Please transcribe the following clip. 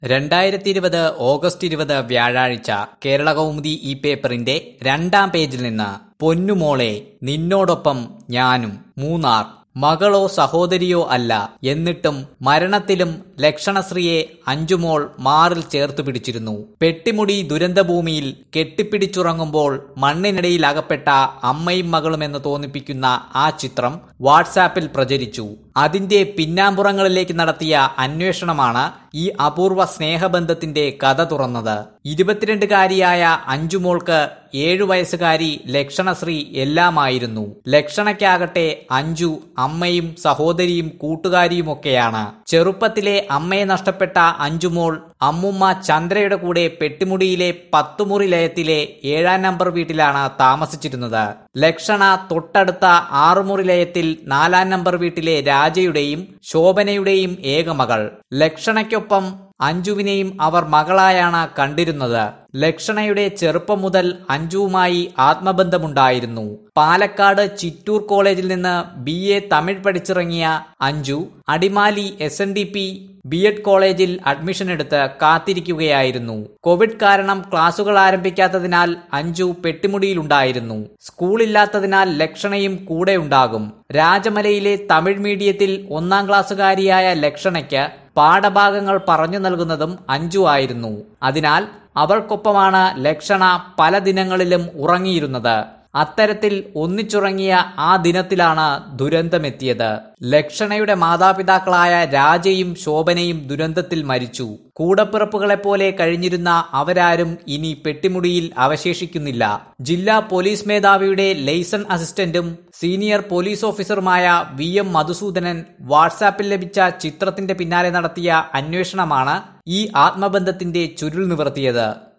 രണ്ടായിരത്തി ഇരുപത് ഓഗസ്റ്റ് ഇരുപത് വ്യാഴാഴ്ച കേരള കൗമുദി ഈ പേപ്പറിന്റെ രണ്ടാം പേജിൽ നിന്ന് പൊന്നുമോളെ നിന്നോടൊപ്പം ഞാനും മൂന്നാർ മകളോ സഹോദരിയോ അല്ല എന്നിട്ടും മരണത്തിലും ലക്ഷണശ്രീയെ അഞ്ചുമോൾ മാറിൽ ചേർത്തു പിടിച്ചിരുന്നു പെട്ടിമുടി ദുരന്തഭൂമിയിൽ കെട്ടിപ്പിടിച്ചുറങ്ങുമ്പോൾ മണ്ണിനിടയിൽ അകപ്പെട്ട അമ്മയും മകളും എന്ന് തോന്നിപ്പിക്കുന്ന ആ ചിത്രം വാട്സാപ്പിൽ പ്രചരിച്ചു അതിന്റെ പിന്നാമ്പുറങ്ങളിലേക്ക് നടത്തിയ അന്വേഷണമാണ് ഈ അപൂർവ സ്നേഹബന്ധത്തിന്റെ കഥ തുറന്നത് ഇരുപത്തിരണ്ടുകാരിയായ അഞ്ചുമോൾക്ക് ഏഴു വയസ്സുകാരി ലക്ഷണശ്രീ എല്ലാമായിരുന്നു ലക്ഷണയ്ക്കാകട്ടെ അഞ്ചു അമ്മയും സഹോദരിയും കൂട്ടുകാരിയുമൊക്കെയാണ് ചെറുപ്പത്തിലെ അമ്മയെ നഷ്ടപ്പെട്ട അഞ്ചുമോൾ അമ്മുമ്മ ചന്ദ്രയുടെ കൂടെ പെട്ടിമുടിയിലെ പത്തുമുറി ലയത്തിലെ ഏഴാം നമ്പർ വീട്ടിലാണ് താമസിച്ചിരുന്നത് ലക്ഷണ തൊട്ടടുത്ത ആറുമുറി ലയത്തിൽ നാലാം നമ്പർ വീട്ടിലെ രാജയുടെയും ശോഭനയുടെയും ഏകമകൾ ലക്ഷണയ്ക്കൊപ്പം അഞ്ജുവിനെയും അവർ മകളായാണ് കണ്ടിരുന്നത് ലക്ഷണയുടെ ചെറുപ്പം മുതൽ അഞ്ജുവുമായി ആത്മബന്ധമുണ്ടായിരുന്നു പാലക്കാട് ചിറ്റൂർ കോളേജിൽ നിന്ന് ബി എ തമിഴ് പഠിച്ചിറങ്ങിയ Anju Adimali S N D P B Ed കോളേജിൽ അഡ്മിഷൻ എടുത്ത് കാത്തിരിക്കുകയായിരുന്നു കോവിഡ് കാരണം ക്ലാസുകൾ ആരംഭിക്കാത്തതിനാൽ അഞ്ജു പെട്ടിമുടിയിലുണ്ടായിരുന്നു സ്കൂളില്ലാത്തതിനാൽ ലക്ഷണയും കൂടെ ഉണ്ടാകും രാജമലയിലെ തമിഴ് മീഡിയത്തിൽ ഒന്നാം ക്ലാസ്സുകാരിയായ ലക്ഷണയ്ക്ക് പാഠഭാഗങ്ങൾ പറഞ്ഞു നൽകുന്നതും അഞ്ജു ആയിരുന്നു അതിനാൽ അവൾക്കൊപ്പമാണ് ലക്ഷണ പല ദിനങ്ങളിലും ഉറങ്ങിയിരുന്നത് അത്തരത്തിൽ ഒന്നിച്ചുറങ്ങിയ ആ ദിനത്തിലാണ് ദുരന്തമെത്തിയത് ലക്ഷണയുടെ മാതാപിതാക്കളായ രാജയും ശോഭനയും ദുരന്തത്തിൽ മരിച്ചു കൂടപ്പിറപ്പുകളെപ്പോലെ കഴിഞ്ഞിരുന്ന അവരാരും ഇനി പെട്ടിമുടിയിൽ അവശേഷിക്കുന്നില്ല ജില്ലാ പോലീസ് മേധാവിയുടെ ലൈസൺ അസിസ്റ്റന്റും സീനിയർ പോലീസ് ഓഫീസറുമായ വി എം മധുസൂദനൻ വാട്സാപ്പിൽ ലഭിച്ച ചിത്രത്തിന്റെ പിന്നാലെ നടത്തിയ അന്വേഷണമാണ് ഈ ആത്മബന്ധത്തിന്റെ ചുരുൾ നിവർത്തിയത്